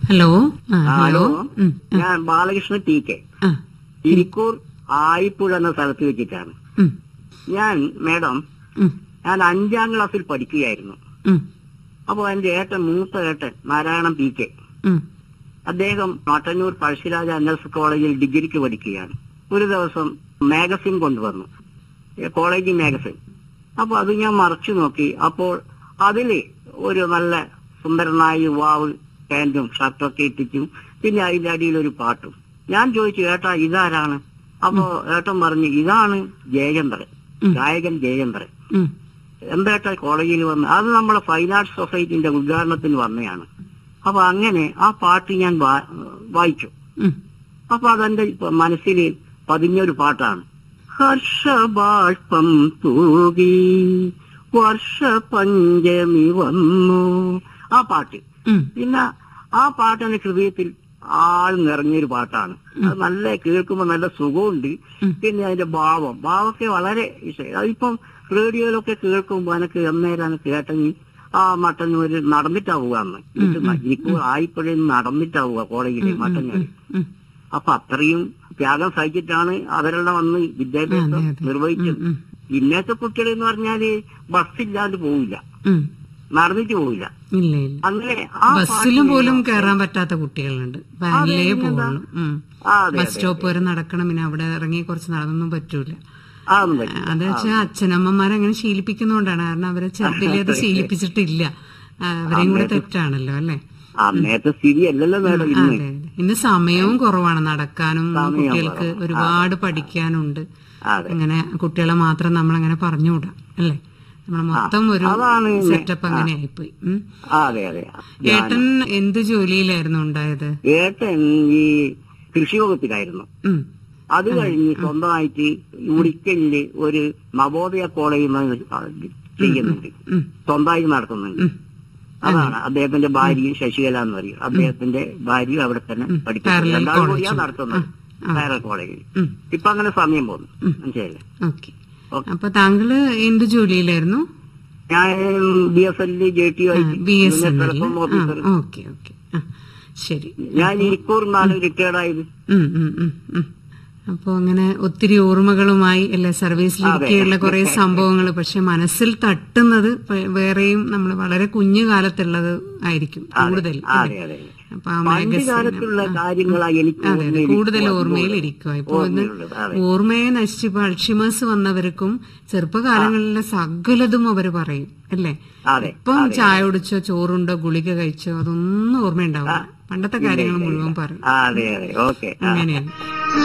Hello ആ hello hello ഉം, ഞാൻ ബാലകൃഷ്ണ ടി കെ ആ ഇരിക്കൂർ ആയിപ്പുഴ എന്ന സ്ഥലത്ത് വെച്ചിട്ടാണ് ഉം, ഞാൻ മേഡം ഉം, ഞാൻ അഞ്ചാം ക്ലാസ്സിൽ പഠിക്കുകയായിരുന്നു ഉം, അപ്പോൾ എന്റെ ഏട്ടൻ മൂത്ത ഏട്ടൻ നാരായണൻ പി കെ ഉം, അദ്ദേഹം മട്ടന്നൂർ പഴശ്ശിരാജ എൻ എസ് കോളേജിൽ ഡിഗ്രിക്ക് പഠിക്കുകയാണ് ഒരു ദിവസം മാഗസിൻ കൊണ്ടുവന്നു ഏ, കോളേജ് മാഗസിൻ അപ്പൊ അത് ഞാൻ മറച്ചു നോക്കി അപ്പോൾ അതില് ഒരു നല്ല സുന്ദരനായ യുവാവ് പാന്റും ഷർട്ടൊക്കെ ഇട്ടിച്ചും പിന്നെ അതിന്റെ അടിയിൽ ഒരു പാട്ടും ഞാൻ ചോദിച്ചു ഏട്ടാ ഇതാരാണ് അപ്പോ ഏട്ടൻ പറഞ്ഞു ഇതാണ് ജയചന്ദ്രൻ ഉം. ഗായകൻ ജയചന്ദ്രൻ ഉം, എന്തായിട്ടാ കോളേജിൽ വന്ന് അത് നമ്മളെ ഫൈൻ ആർട്സ് സൊസൈറ്റിന്റെ ഉദ്ഘാടനത്തിന് വന്നതാണ് അപ്പൊ അങ്ങനെ ആ പാട്ട് ഞാൻ വാ- വായിച്ചു ഉം, അപ്പൊ അതെന്റെ ഇപ്പൊ മനസ്സിൽ പതിഞ്ഞൊരു പാട്ടാണ് ഹർഷബാഷ്പം തൂകി വർഷ പഞ്ചമി വന്നു ആ പാട്ട് ഉം, പിന്നെ ആ പാട്ട് എന്റെ ഹൃദയത്തിൽ ആൾ നിറഞ്ഞൊരു പാട്ടാണ് അത് നല്ല കേൾക്കുമ്പോൾ നല്ല സുഖമുണ്ട് ഉം. പിന്നെ അതിന്റെ ഭാവം ഭാവമൊക്കെ വളരെ ഇഷ്ടം അതിപ്പം റേഡിയോയിലൊക്കെ കേൾക്കുമ്പോ എനിക്ക് എന്നേരാണ് കേട്ടെങ്കിൽ ആ മട്ടന്നൂര് നടന്നിട്ടാ പോവാന്ന് എനിക്ക് ആയിപ്പോഴും നടന്നിട്ടാ പോവാ കോളേജില് മട്ടന്നൂര് ഉം. അപ്പൊ അത്രയും ത്യാഗം സഹിച്ചിട്ടാണ് അവരെല്ലാം വന്ന് വിദ്യാഭ്യാസം അതെ, അതെ. നിർവഹിച്ചത് ഉം, ഇന്നത്തെ കുട്ടികൾ എന്ന് പറഞ്ഞാല് ബസ്സില്ലാണ്ട് പോവില്ല ഉം. നടന്നിട്ട് പോവില്ല ഇല്ല ഇല്ല അങ്ങനെ ആ ബസ്സിലും പാട്ട് പോലും കയറാൻ പറ്റാത്ത കുട്ടികളുണ്ട് വാനിലേ പിന്നെന്താ? പോകുള്ളൂ ഉം. ആ, അതെ ബസ് സ്റ്റോപ്പ് വരെ നടക്കണം പിന്നെ അവിടെ ഇറങ്ങി കുറച്ച് നടന്നൊന്നും പറ്റൂല അതൊന്നും പറ്റില്ല അത് വെച്ചാൽ അച്ഛനമ്മമാരെ അങ്ങനെ ശീലിപ്പിക്കുന്നോണ്ടാണ് കാരണം അവരെ ചെറുതിലേ അത് ശീലിപ്പിച്ചിട്ടില്ല ആ, അവരെയും കൂടെ തെറ്റാണല്ലോ അല്ലേ അന്നേരത്തെ സ്ഥിതി അല്ലല്ലോ മേഡം അതെ ഇന്ന് അതെ ഇന്ന് സമയവും കുറവാണ് നടക്കാനും കുട്ടികൾക്ക് ഒരുപാട് പഠിക്കാനുണ്ട് അതെ അങ്ങനെ കുട്ടികളെ മാത്രം നമ്മളങ്ങനെ പറഞ്ഞുകൂടാ അല്ലേ നമ്മൾ മൊത്തം ഒരു അതാണ് സെറ്റപ്പ് അങ്ങനെ ആയിപ്പോയി ഉം. ആ, അതെ അതെ ഏട്ടൻ എന്ത് ജോലിയിലായിരുന്നു ഉണ്ടായത് ഏട്ടൻ ഈ കൃഷി വകുപ്പിലായിരുന്നു ഉം. അത് കഴിഞ്ഞ് സ്വന്തമായിട്ട് ഉളിക്കലില് ഒരു നവോദയ കോളേജ് ചെയ്യുന്നുണ്ട് ഉം. സ്വന്തമായി നടത്തുന്നുണ്ട് ഉം. അതാണ് അദ്ദേഹത്തിന്റെ ഭാര്യയും ശശികല എന്ന് പറയും അദ്ദേഹത്തിന്റെ ഭാര്യയും അവിടെ തന്നെ പഠിക്കുന്നു പാരലൽ രണ്ടാളും കോളേജ്. കൂടിയാണ് നടത്തുന്നത് ആ. പാരൽ കോളേജിൽ ഉം. ഇപ്പൊ അങ്ങനെ സമയം പോകുന്നു മനസ്സിലായില്ലേ ഓക്കെ അപ്പൊ താങ്കള് എന്ത് ജോലിയിലായിരുന്നു ഞാൻ B S L J T B S N L officer okay okay ശരി ഞാൻ ഇരിക്കൂർ നാല് റിട്ടയർഡ് ആയത് ഉം, ഉം, ഉം, ഉം. അപ്പൊ അങ്ങനെ ഒത്തിരി ഓർമ്മകളുമായി അല്ലെ സർവീസിലിരിക്കെയുള്ള കുറെ സംഭവങ്ങൾ പക്ഷെ മനസ്സിൽ തട്ടുന്നത് പ- വേറെയും നമ്മൾ വളരെ കുഞ്ഞു കാലത്തുള്ളത് ആയിരിക്കും കൂടുതൽ അതെ അതെ അപ്പൊ ആ പണ്ട് മാഗസിൻ കാലത്തുള്ള കാര്യങ്ങളാണ് എനിക്ക് അതെ അതെ കൂടുതൽ ഓർമ്മയിൽ ഇരിക്കുക ഇപ്പൊ ഇത് ഓർമ്മയുള്ളത്. അതെ. ഓർമ്മയെ നശിച്ച് ഇപ്പൊ അൾഷിമേഴ്സ് വന്നവർക്കും ചെറുപ്പകാലങ്ങളിലെ സകലതും അവര് പറയും അല്ലേ അതെ ഇപ്പം ചായ കുടിച്ചോ ചോറുണ്ടോ ഗുളിക കഴിച്ചോ അതൊന്നും ഓർമ്മയുണ്ടാവില്ല പണ്ടത്തെ കാര്യങ്ങൾ മുഴുവൻ പറയും ആ, അതെ അതെ ഓക്കെ അങ്ങനെയാണ്